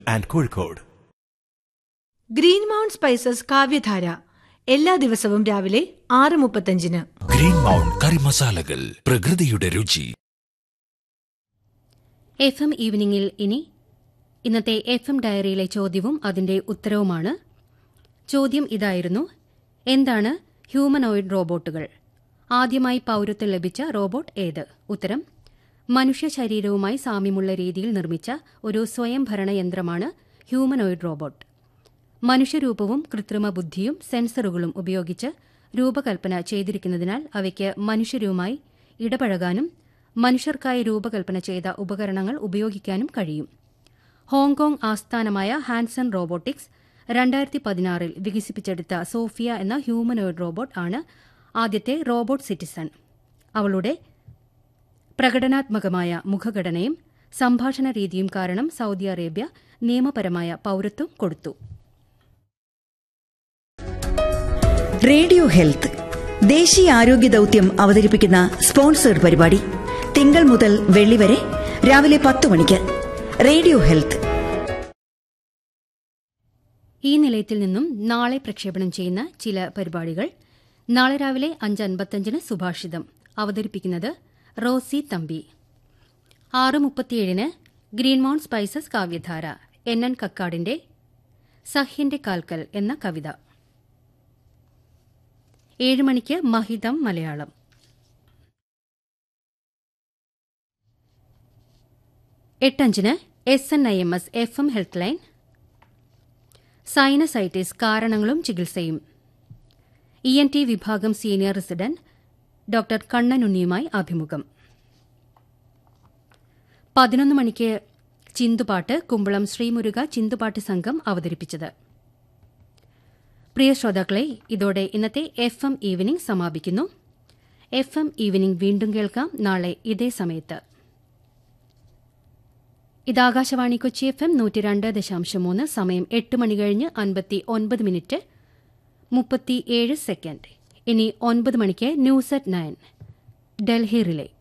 and Kozhikode Green Mount Spices Kavyadhara എല്ലാ ദിവസവും രാവിലെ ആറ് മുപ്പത്തഞ്ചിന് ഗ്രീൻ മൗണ്ട് കറി മസാലകൾ പ്രകൃതിയുടെ രുചി എഫ് എം ഈവനിങ്ങിൽ ഇനി ഇന്നത്തെ എഫ് എം ഡയറിയിലെ ചോദ്യവും അതിന്റെ ഉത്തരവുമാണ് ചോദ്യം ഇതായിരുന്നു എന്താണ് ഹ്യൂമനോയിഡ് റോബോട്ടുകൾ ആദ്യമായി പൌരത്വം ലഭിച്ച റോബോട്ട് ഏത് ഉത്തരം മനുഷ്യ ശരീരവുമായി സാമ്യമുള്ള രീതിയിൽ നിർമ്മിച്ച ഒരു സ്വയംഭരണ യന്ത്രമാണ് ഹ്യൂമനോയിഡ് റോബോട്ട് മനുഷ്യരൂപവും കൃത്രിമ ബുദ്ധിയും സെൻസറുകളും ഉപയോഗിച്ച് രൂപകൽപ്പന ചെയ്തിരിക്കുന്നതിനാൽ അവയ്ക്ക് മനുഷ്യരുമായി ഇടപഴകാനും മനുഷ്യർക്കായി രൂപകൽപ്പന ചെയ്ത ഉപകരണങ്ങൾ ഉപയോഗിക്കാനും കഴിയും ഹോങ്കോങ് ആസ്ഥാനമായ ഹാൻസൺ റോബോട്ടിക്സ് രണ്ടായിരത്തി പതിനാറിൽ വികസിപ്പിച്ചെടുത്ത സോഫിയ എന്ന ഹ്യൂമനോയിഡ് റോബോട്ട് ആണ് ആദ്യത്തെ റോബോട്ട് സിറ്റിസൺ അവളുടെ പ്രകടനാത്മകമായ മുഖഘടനയും സംഭാഷണ രീതിയും കാരണം സൌദി അറേബ്യ നിയമപരമായ പൌരത്വം കൊടുത്തു റേഡിയോ ഹെൽത്ത് ദേശീയ ആരോഗ്യ ദൌത്യം അവതരിപ്പിക്കുന്ന സ്പോൺസേഡ് പരിപാടി തിങ്കൾ മുതൽ വെള്ളി വരെ രാവിലെ പത്ത് മണിക്ക് റേഡിയോ ഹെൽത്ത് ഈ നിലയത്തിൽ നിന്നും നാളെ പ്രക്ഷേപണം ചെയ്യുന്ന ചില പരിപാടികൾ നാളെ രാവിലെ അഞ്ച് അൻപത്തഞ്ചിന് സുഭാഷിതം അവതരിപ്പിക്കുന്നത് റോസി തമ്പി ആറ് മുപ്പത്തിയേഴിന് Green Mount Spices Kavyadhara N N കക്കാടിന്റെ സഹ്യന്റെ കാൽക്കൽ എന്ന കവിത ഏഴ് മണിക്ക് മഹിതം മലയാളം എട്ടഞ്ചിന് S N I M S F M health line sinusitis കാരണങ്ങളും ചികിത്സയും ഇ എൻ ടി വിഭാഗം സീനിയർ റെസിഡന്റ് ഡോക്ടർ കണ്ണനുണ്ണിയുമായി അഭിമുഖം പതിനൊന്ന് മണിക്ക് ചിന്തുപാട്ട് കുമ്പളം ശ്രീമുരുക ചിന്തുപാട്ട് സംഘം അവതരിപ്പിച്ചത് പ്രിയ ശ്രോതാക്കളെ ഇതോടെ ഇന്നത്തെ എഫ് എം ഈവനിംഗ് സമാപിക്കുന്നു എഫ് എം ഈവനിംഗ് വീണ്ടും കേൾക്കാം നാളെ ഇതേ സമയത്ത് ഇത് ആകാശവാണി കൊച്ചി എഫ് എം നൂറ്റി രണ്ട് ദശാംശം മൂന്ന് സമയം എട്ട് മണി കഴിഞ്ഞ് അൻപത്തി ഒൻപത് മിനിറ്റ് മുപ്പത്തിയേഴ് സെക്കൻഡ് ഇനി ഒൻപത് മണിക്ക് news at nine Delhi relay